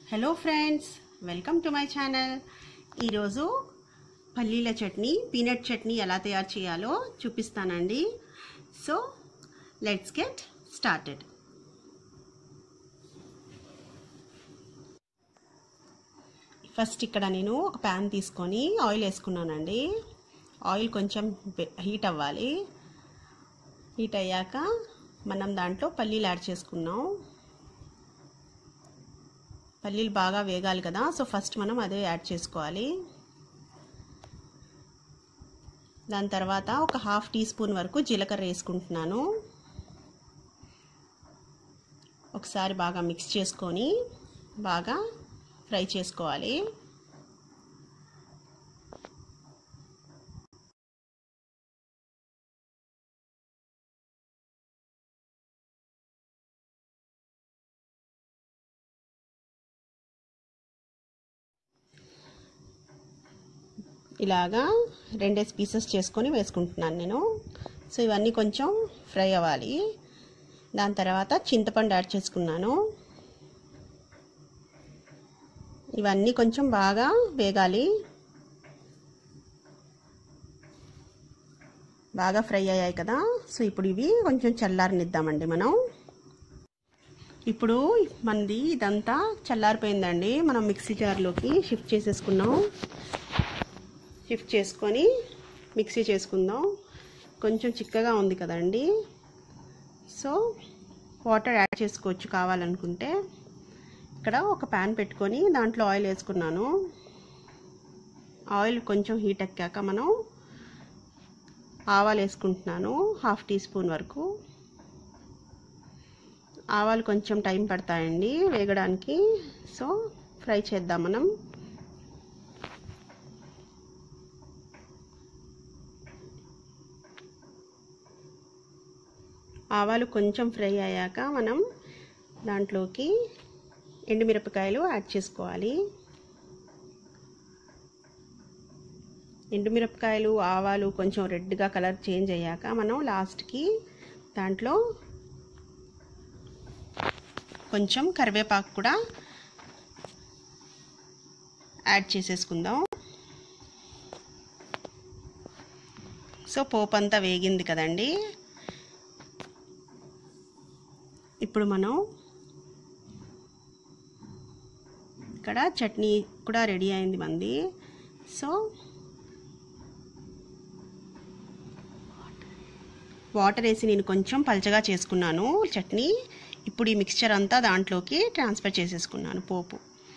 hello friends welcome to my channel ఈరోజు పల్లీల chutney peanut chutney ఎలా తయారు చేయాలో చూపిస్తానండి so let's get started first ఇక్కడ నేను ఒక ప్యాన్ తీసుకొని ఆయిల్ వేసుకున్నానండి ఆయిల్ కొంచెం హీట్ అవ్వాలి హీట్ అయ్యాక మనం దాంట్లో పల్లీలు యాడ్ చేసుకున్నాం పల్లీలు బాగా వేగాలి కదా సో ఫస్ట్ మనం అదే యాడ్ చేసుకోవాలి దాని తర్వాత ఒక హాఫ్ టీ స్పూన్ వరకు జీలకర్ర వేసుకుంటున్నాను ఒకసారి బాగా మిక్స్ చేసుకొని బాగా ఫ్రై చేసుకోవాలి ఇలాగా రెండేసి పీసెస్ చేసుకొని వేసుకుంటున్నాను నేను సో ఇవన్నీ కొంచెం ఫ్రై అవ్వాలి దాని తర్వాత చింతపండు యాడ్ చేసుకున్నాను ఇవన్నీ కొంచెం బాగా వేగాలి బాగా ఫ్రై అయ్యాయి కదా సో ఇప్పుడు ఇవి కొంచెం చల్లారనిద్దామండి మనం ఇప్పుడు మనది ఇదంతా చల్లారిపోయిందండి మనం మిక్సీ జార్లోకి షిఫ్ట్ చేసేసుకున్నాం షిఫ్ట్ చేసుకొని మిక్సీ చేసుకుందాం కొంచెం చిక్కగా ఉంది కదండి సో వాటర్ యాడ్ చేసుకోవచ్చు కావాలనుకుంటే ఇక్కడ ఒక ప్యాన్ పెట్టుకొని దాంట్లో ఆయిల్ వేసుకున్నాను ఆయిల్ కొంచెం హీట్ ఎక్కాక మనం ఆవాలు వేసుకుంటున్నాను హాఫ్ టీ స్పూన్ వరకు ఆవాలు కొంచెం టైం పడతాయండి వేగడానికి సో ఫ్రై చేద్దాం మనం ఆవాలు కొంచెం ఫ్రై అయ్యాక మనం దాంట్లోకి ఎండుమిరపకాయలు యాడ్ చేసుకోవాలి ఎండుమిరపకాయలు ఆవాలు కొంచెం రెడ్గా కలర్ చేంజ్ అయ్యాక మనం లాస్ట్కి దాంట్లో కొంచెం కరివేపాకు కూడా యాడ్ చేసేసుకుందాం సో పోపు అంతా వేగింది కదండి ఇప్పుడు మనం ఇక్కడ చట్నీ కూడా రెడీ అయింది మంది సో వాటర్ వేసి నేను కొంచెం పల్చగా చేసుకున్నాను చట్నీ ఇప్పుడు ఈ మిక్స్చర్ అంతా దాంట్లోకి ట్రాన్స్ఫర్ చేసేసుకున్నాను పోపు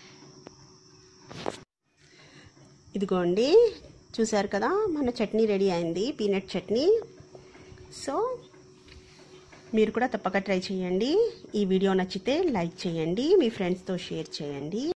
ఇదిగోండి చూసారు కదా మన చట్నీ రెడీ అయింది పీనట్ చట్నీ సో మీరు కూడా తప్పక ట్రై చేయండి ఈ వీడియో నచ్చితే లైక్ చేయండి మీ ఫ్రెండ్స్తో షేర్ చేయండి